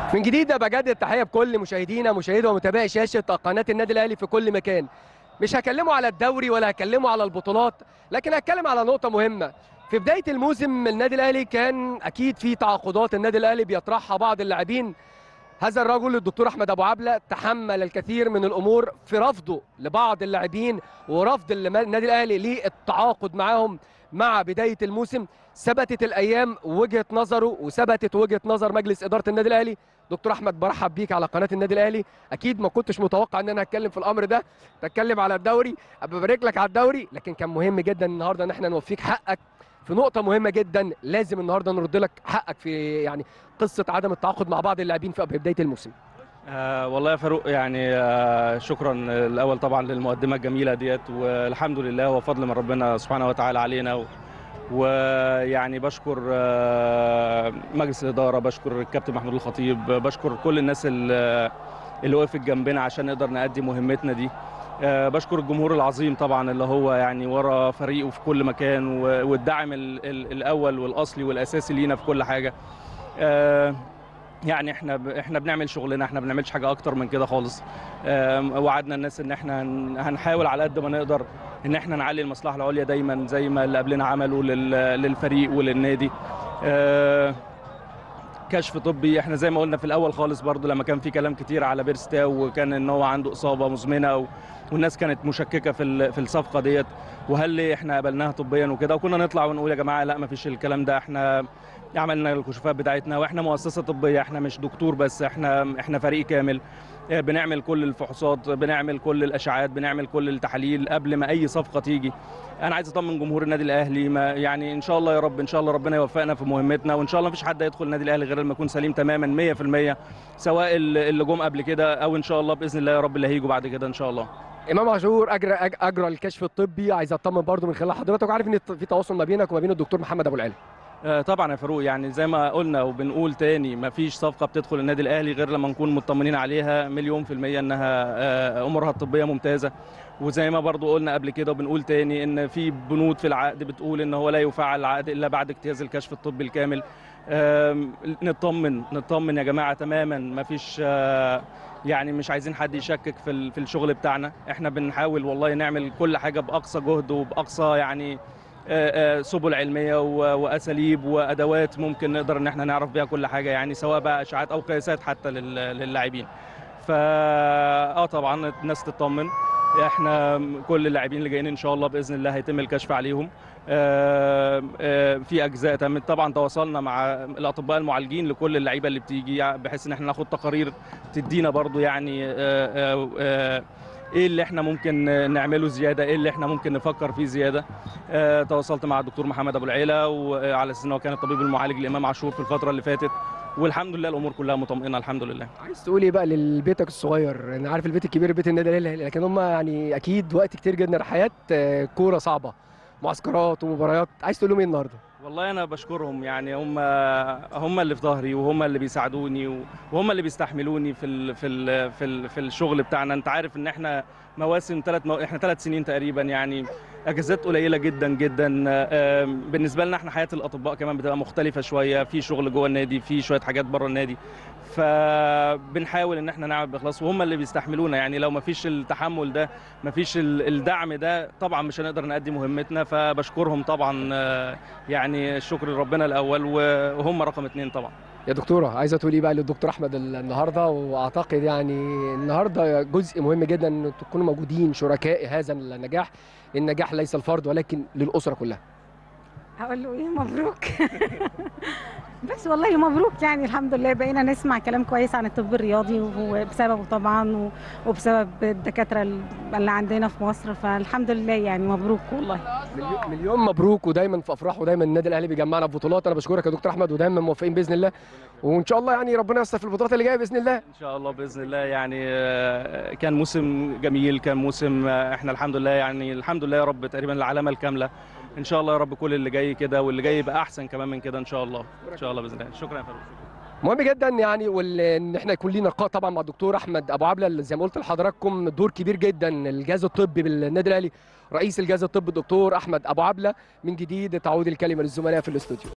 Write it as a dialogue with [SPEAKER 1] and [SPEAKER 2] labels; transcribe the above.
[SPEAKER 1] من جديد بجدد التحيه بكل مشاهدينا مشاهدي ومتابعي شاشه قناه النادي الاهلي في كل مكان مش هكلمه على الدوري ولا هكلمه على البطولات لكن هتكلم على نقطه مهمه في بدايه الموسم النادي الاهلي كان اكيد في تعاقدات النادي الاهلي بيطرحها بعض اللاعبين هذا الرجل الدكتور احمد ابو عبله تحمل الكثير من الامور في رفضه لبعض اللاعبين ورفض النادي الاهلي للتعاقد معاهم مع بدايه الموسم ثبتت الايام وجهه نظره وثبتت وجهه نظر مجلس اداره النادي الاهلي دكتور احمد برحب بيك على قناه النادي الاهلي اكيد ما كنتش متوقع ان انا هتكلم في الامر ده تتكلم على الدوري ببارك لك على الدوري لكن كان مهم جدا النهارده ان احنا نوفيك حقك في نقطة مهمة جدا لازم النهارده نرد لك حقك في يعني قصة عدم التعاقد مع بعض اللاعبين في بداية الموسم.
[SPEAKER 2] آه والله يا فاروق يعني آه شكرا الاول طبعا للمقدمه الجميله ديت والحمد لله وفضل من ربنا سبحانه وتعالى علينا و ويعني بشكر آه مجلس الاداره بشكر الكابتن محمود الخطيب بشكر كل الناس اللي, اللي وقفت جنبنا عشان نقدر نأدي مهمتنا دي آه بشكر الجمهور العظيم طبعا اللي هو يعني ورا فريقه في كل مكان والدعم ال ال الاول والاصلي والاساسي لينا في كل حاجه آه يعني احنا احنا بنعمل شغلنا احنا ما بنعملش حاجه اكتر من كده خالص وعدنا الناس ان احنا هنحاول على قد ما نقدر ان احنا نعلي المصلحه العليا دايما زي ما اللي قبلنا عملوا للفريق وللنادي كشف طبي احنا زي ما قلنا في الاول خالص برضو لما كان في كلام كتير على بيرستاو وكان ان هو عنده اصابه مزمنه والناس كانت مشككه في في الصفقه ديت وهل احنا قبلناها طبيا وكده وكنا نطلع ونقول يا جماعه لا ما فيش الكلام ده احنا عملنا الكشوفات بتاعتنا واحنا مؤسسه طبيه احنا مش دكتور بس احنا احنا فريق كامل بنعمل كل الفحوصات بنعمل كل الاشعاعات بنعمل كل التحاليل قبل ما اي صفقه تيجي انا عايز اطمن جمهور النادي الاهلي ما يعني ان شاء الله يا رب ان شاء الله ربنا يوفقنا في مهمتنا وان شاء الله مفيش حد يدخل النادي الاهلي غير لما يكون سليم تماما 100% سواء اللي جم قبل كده او ان شاء الله باذن الله يا رب اللي هيجوا بعد كده ان شاء الله
[SPEAKER 1] امام عاشور اجرى اجرى الكشف الطبي عايز اطمن برضو من خلال حضرتك وعارف ان في تواصل ما بينك وما بين الدكتور محمد ابو العلا
[SPEAKER 2] طبعا يا فاروق يعني زي ما قلنا وبنقول تاني مفيش صفقه بتدخل النادي الاهلي غير لما نكون مطمنين عليها مليون في الميه انها امورها الطبيه ممتازه وزي ما برضو قلنا قبل كده وبنقول تاني ان في بنود في العقد بتقول ان هو لا يفعل العقد الا بعد اجتياز الكشف الطبي الكامل نطمن نطمن يا جماعه تماما مفيش يعني مش عايزين حد يشكك في في الشغل بتاعنا احنا بنحاول والله نعمل كل حاجه باقصى جهد وباقصى يعني سبل علميه واساليب وادوات ممكن نقدر ان احنا نعرف بيها كل حاجه يعني سواء بقى اشعاعات او قياسات حتى للاعبين فا اه طبعا الناس تطمن احنا كل اللاعبين اللي جايين ان شاء الله باذن الله هيتم الكشف عليهم آآ آآ في اجزاء تمت طبعا تواصلنا مع الاطباء المعالجين لكل اللعيبه اللي بتيجي بحيث ان احنا ناخد تقارير تدينا برضو يعني آآ ايه اللي احنا ممكن نعمله زياده ايه اللي احنا ممكن نفكر فيه زياده اه تواصلت مع الدكتور محمد ابو العيله وعلى اساس ان هو كان الطبيب المعالج لامام عاشور في الفتره اللي فاتت والحمد لله الامور كلها مطمئنه الحمد لله
[SPEAKER 1] عايز تقول ايه بقى لبيتك الصغير انا عارف البيت الكبير بيت النادي الاهلي لكن هم يعني اكيد وقت كتير جدا حياه كوره صعبه معسكرات ومباريات عايز تقول لهم ايه النهارده
[SPEAKER 2] والله انا بشكرهم يعني هم هم اللي في ظهري وهم اللي بيساعدوني وهم اللي بيستحملوني في ال في ال في, ال في الشغل بتاعنا انت عارف ان احنا مواسم ثلاث مو... احنا ثلاث سنين تقريبا يعني اجازات قليله جدا جدا بالنسبه لنا احنا حياه الاطباء كمان بتبقى مختلفه شويه في شغل جوه النادي في شويه حاجات بره النادي فبنحاول ان احنا نعمل باخلاص وهم اللي بيستحملونا يعني لو ما فيش التحمل ده ما فيش الدعم ده طبعا مش هنقدر نأدي مهمتنا فبشكرهم طبعا يعني الشكر لربنا الاول وهم رقم اثنين طبعا
[SPEAKER 1] يا دكتوره عايزه تقولي بقى للدكتور احمد النهارده واعتقد يعني النهارده جزء مهم جدا ان تكونوا موجودين شركاء هذا النجاح النجاح ليس الفرد ولكن للاسره كلها
[SPEAKER 3] هقول له ايه مبروك بس والله مبروك يعني الحمد لله بقينا نسمع كلام كويس عن الطب الرياضي وبسببه طبعا وبسبب الدكاتره اللي عندنا في مصر فالحمد لله يعني مبروك والله
[SPEAKER 1] مليون مبروك ودايما في افراح ودايما النادي الاهلي بيجمعنا في بطولات انا بشكرك يا دكتور احمد ودايما موفقين باذن الله وان شاء الله يعني ربنا ييسر في البطولات اللي جايه باذن الله
[SPEAKER 2] ان شاء الله باذن الله يعني كان موسم جميل كان موسم احنا الحمد لله يعني الحمد لله يا رب تقريبا العلامه الكامله ان شاء الله يا رب كل اللي جاي كده واللي جاي يبقى احسن كمان من كده ان شاء الله ان شاء الله باذن الله شكرا يا فاروق
[SPEAKER 1] مهم جدا يعني وان احنا يكون لينا لقاء طبعا مع الدكتور احمد ابو عبله زي ما قلت لحضراتكم دور كبير جدا الجهاز الطبي بالنادي الاهلي رئيس الجهاز الطبي الدكتور احمد ابو عبله من جديد تعود الكلمه للزملاء في الاستوديو